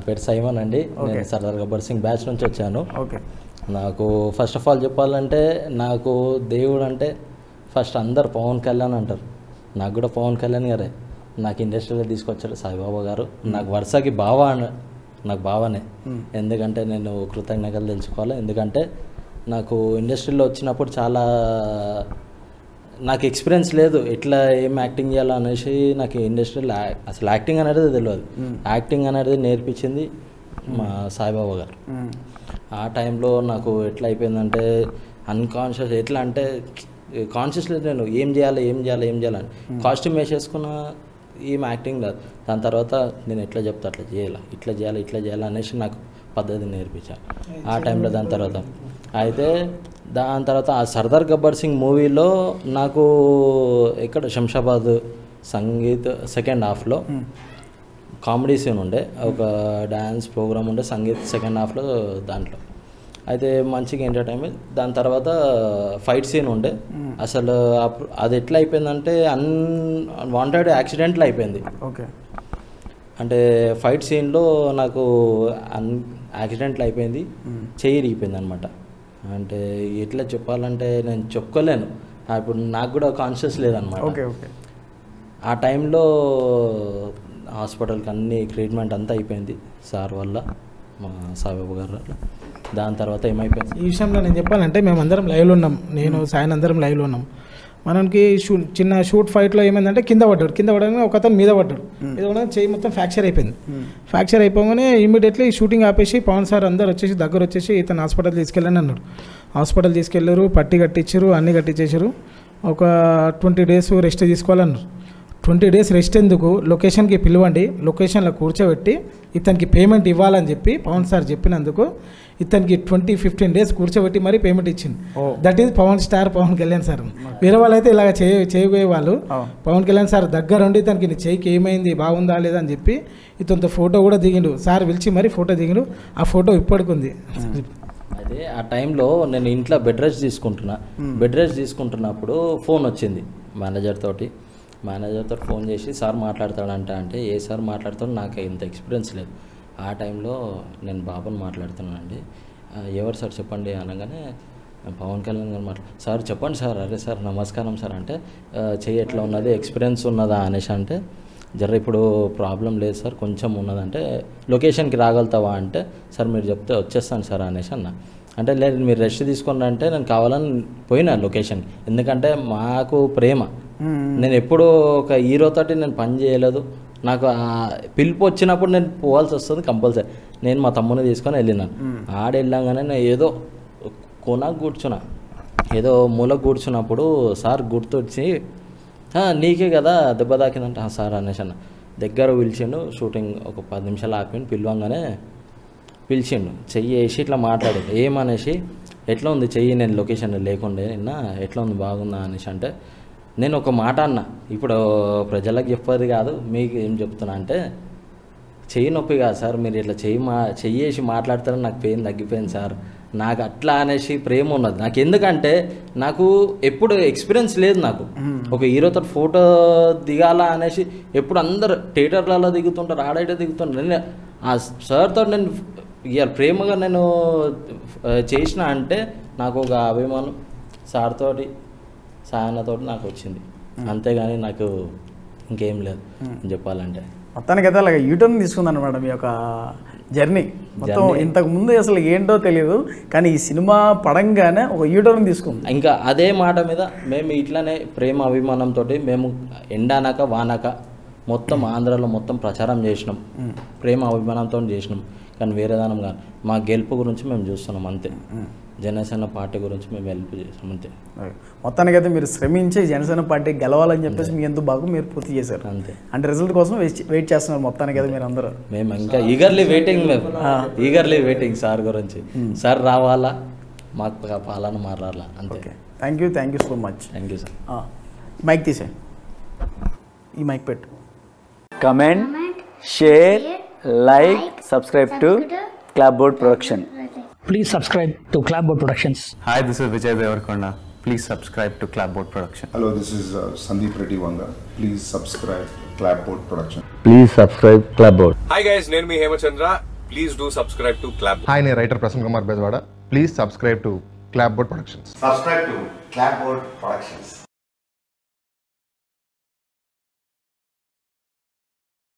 పేరు సైమన్ అండి నేను సర్దార్ గబ్బర్ సింగ్ బ్యాచ్ నుంచి వచ్చాను ఓకే నాకు ఫస్ట్ ఆఫ్ ఆల్ చెప్పాలంటే నాకు దేవుడు అంటే ఫస్ట్ అందరు పవన్ కళ్యాణ్ అంటారు నాకు కూడా పవన్ కళ్యాణ్ గారే నాకు ఇండస్ట్రీలో తీసుకొచ్చారు సాయిబాబా గారు నాకు వరుసకి బావ అన- నాకు బావనే ఎందుకంటే నేను కృతజ్ఞతలు తెలుసుకోవాలి ఎందుకంటే నాకు ఇండస్ట్రీలో వచ్చినప్పుడు చాలా నాకు ఎక్స్పీరియన్స్ లేదు ఎట్లా ఏం యాక్టింగ్ చేయాలో అనేసి నాకు ఇండస్ట్రీలో యా- అసలు యాక్టింగ్ అనేది తెలియదు యాక్టింగ్ అనేది నేర్పించింది మా సాయిబాబా గారు ఆ టైంలో నాకు ఎట్లా అయిపోయిందంటే అన్కాన్షియస్ ఎట్లా అంటే కాన్షియస్ లేదు నేను ఏం చేయాలి ఏం చేయాలి ఏం చేయాలని కాస్ట్యూమ్ వేసేసుకున్న ఏం యాక్టింగ్ రాదు దాని తర్వాత నేను ఎట్లా చెప్తా అట్లా చేయాలి ఇట్లా చేయాలి ఇట్లా చేయాలి అనేసి నాకు పద్ధతి నేర్పించాను ఆ టైంలో దాని తర్వాత అయితే దాని తర్వాత ఆ సర్దార్ గబ్బర్ సింగ్ మూవీలో నాకు ఇక్కడ శంషాబాద్ సంగీత్ సెకండ్ హాఫ్లో కామెడీ సీన్ ఉండే ఒక డ్యాన్స్ ప్రోగ్రామ్ ఉండే సంగీత్ సెకండ్ హాఫ్లో దాంట్లో అయితే మంచిగా ఎంటర్టైన్మెంట్ దాని తర్వాత ఫైట్ సీన్ ఉండే అసలు అప్పుడు అది ఎట్లా అయిపోయిందంటే అన్ వాంటెడ్ యాక్సిడెంట్లు అయిపోయింది ఓకే అంటే ఫైట్ సీన్లో నాకు అన్ యాక్సిడెంట్లు అయిపోయింది చెయ్యి ఇరిగిపోయింది అనమాట అంటే ఎట్లా చెప్పాలంటే నేను చెప్పుకోలేను ఇప్పుడు నాకు కూడా కాన్షియస్ లేదనమాట ఓకే ఓకే ఆ టైంలో హాస్పిటల్కి అన్ని ట్రీట్మెంట్ అంతా అయిపోయింది సార్ వల్ల మా సాయిబాబు గారు వల్ల దాని తర్వాత ఏమైపోయింది ఈ విషయంలో నేను చెప్పాలంటే మేము అందరం లైవ్లో ఉన్నాం నేను సాయన్ అందరం లైవ్లో ఉన్నాం మనకి షూ చిన్న షూట్ ఫైట్లో ఏమైందంటే కింద పడ్డాడు కింద పడగానే ఒక అతను మీద పడ్డాడు మీద పడగానే చేయి మొత్తం ఫ్రాక్చర్ అయిపోయింది ఫ్రాక్చర్ అయిపోగానే ఇమీడియట్లీ షూటింగ్ ఆపేసి పవన్ సార్ అందరు వచ్చేసి దగ్గర వచ్చేసి ఇతను హాస్పిటల్ తీసుకెళ్ళని అన్నాడు హాస్పిటల్ తీసుకెళ్ళారు పట్టి కట్టించారు అన్నీ కట్టించేసారు ఒక ట్వంటీ డేస్ రెస్ట్ తీసుకోవాలన్నారు ట్వంటీ డేస్ రెస్ట్ ఎందుకు లొకేషన్కి పిలవండి లొకేషన్లో కూర్చోబెట్టి ఇతనికి పేమెంట్ ఇవ్వాలని చెప్పి పవన్ సార్ చెప్పినందుకు ఇతనికి ట్వంటీ ఫిఫ్టీన్ డేస్ కూర్చోబెట్టి మరీ పేమెంట్ ఇచ్చింది that is Pawan star Pawan Kalyan sir వేరే వాళ్ళైతే ఇలాగ చేయ చేయబోయే వాళ్ళు పవన్ కళ్యాణ్ సార్ దగ్గరుండి ఇతనికి నీ చేయికి ఏమైంది బాగుందా లేదా అని చెప్పి ఇతనితో ఫోటో కూడా దిగిండు సార్ పిలిచి మరీ ఫోటో దిగిండు ఆ ఫోటో ఇప్పటికుంది అదే ఆ టైంలో నేను ఇంట్లో బెడ్ రెస్ట్ తీసుకుంటున్నా బెడ్ రెస్ట్ తీసుకుంటున్నప్పుడు ఫోన్ వచ్చింది మేనేజర్ తోటి మేనేజర్ తోటి ఫోన్ చేసి సార్ మాట్లాడతాడంట అంటే ఏ సార్ మాట్లాడతాడు నాకు ఇంత ఎక్స్పీరియన్స్ లేదు ఆ టైంలో నేను బాబుని మాట్లాడుతున్నానండి "ఆ, ఎవరు సార్ చెప్పండి అనగానే పవన్ కళ్యాణ్ గారు మాట్లా సార్ చెప్పండి సార్ అరే సార్ నమస్కారం సార్ అంటే "ఆ, చెయ్యి ఎట్లా ఉన్నది ఎక్స్పీరియన్స్ ఉన్నదా అనేసి అంటే జర ఇప్పుడు ప్రాబ్లం లేదు సార్ కొంచెం ఉన్నదంటే లొకేషన్కి రాగలుగుతావా అంటే సార్ మీరు చెప్తే వచ్చేస్తాను సార్ అనేసి అన్న అంటే లేదు మీరు రెస్ట్ తీసుకోండి అంటే నేను కావాలని పోయినా లొకేషన్కి ఎందుకంటే మాకు ప్రేమ నేను ఎప్పుడూ ఒక హీరోతోటి నేను పని చేయలేదు నాకు ఆ పిలుపు వచ్చినప్పుడు నేను పోవాల్సి వస్తుంది కంపల్సరీ నేను మా తమ్ముని తీసుకొని వెళ్ళినాను ఆడ వెళ్ళంగానే నేను ఏదో కొనకు కూర్చున్నా ఏదో మూల కూర్చున్నప్పుడు సార్ గుర్తొచ్చి "ఆ, నీకే కదా దెబ్బ తాకిందంట "ఆ, సార్ అనేసి అన్న దగ్గర పిలిచిండు షూటింగ్ ఒక పది నిమిషాలు ఆపిండు పిలవంగానే పిలిచిండు చెయ్యి వేసి ఇట్లా మాట్లాడాడు ఏమనేసి ఎట్లా ఉంది చెయ్యి నేను లొకేషన్ లేకుండే నిన్న ఎట్లా ఉంది బాగుందా అనేసి అంటే నేను ఒక మాట అన్న ఇప్పుడు ప్రజలకు చెప్పేది కాదు మీకు ఏం చెప్తున్నా అంటే చెయ్యి నొప్పి కాదు సార్ మీరు ఇట్లా చెయ్యి మా చెయ్యి వేసి మాట్లాడతారని నాకు పెయిన్ తగ్గిపోయింది సార్ నాకు అట్లా అనేసి ప్రేమ ఉన్నది నాకు ఎందుకంటే నాకు ఎప్పుడు ఎక్స్పీరియన్స్ లేదు నాకు ఒక హీరోతో ఫోటో దిగాల అనేసి ఎప్పుడు అందరు థియేటర్లలో దిగుతుంటారు ఆడైతే దిగుతుంటారు నేను ఆ సార్తో నేను ఇవాళ ప్రేమగా నేను ఆ, చేసిన అంటే నాకు ఒక అభిమానం సార్ తోటి సాయనతోటి నాకు వచ్చింది అంతేగాని నాకు ఇంకేం లేదు చెప్పాలంటే మొత్తానికి అయితే అలాగే యూటర్న్ తీసుకుంది అనమాట మీ యొక్క జర్నీ మొత్తం Journey. ఇంతకు ముందు అసలు ఏంటో తెలియదు కానీ ఈ సినిమా పడంగానే ఒక యూటర్న్ తీసుకుంది ఇంకా అదే మాట మీద మేము ఇట్లానే ప్రేమ అభిమానంతో మేము ఎండానక వానక మొత్తం ఆంధ్రాలో మొత్తం ప్రచారం చేసినాం ప్రేమ అభిమానంతో చేసినాం కానీ వేరే దానం కాదు మా గెలుపు గురించి మేము చూస్తున్నాం అంతే జనసేన పార్టీ గురించి మేము హెల్ప్ చేసినాం అంతే మొత్తానికి అయితే మీరు శ్రమించి జనసేన పార్టీ గెలవాలని చెప్పేసి మీ ఎంత బాగా మీరు పూర్తి చేశారు అంతే అంటే రిజల్ట్ కోసం వెయిట్ వెయిట్ చేస్తున్నారు మొత్తానికి అయితే మీరు అందరూ మేము ఇంకా ఈగర్లీ వెయిటింగ్ మేము ఈగర్లీ వెయిటింగ్ సార్ గురించి సార్ రావాలా మాకు ప- పాలన మారాలా అంతే okay thank you thank you so much thank you sir mike తీసే ఈ మైక్ పెట్టు comment, share, like, subscribe to Clapboard Production. Please subscribe to Clapboard Productions. Hi, this is Vijay Devarkonda. Please subscribe to Clapboard Production. Hello, this is uh, Sandeep Reddy Vanga. Please subscribe Clapboard Production. Please subscribe Clapboard. Hi guys నేను మీ Hemachandra Please do subscribe to Clap. Hi నేను writer Prasanna Kumar Bezawada please subscribe to clapboard productions Subscribe to Clapboard Productions.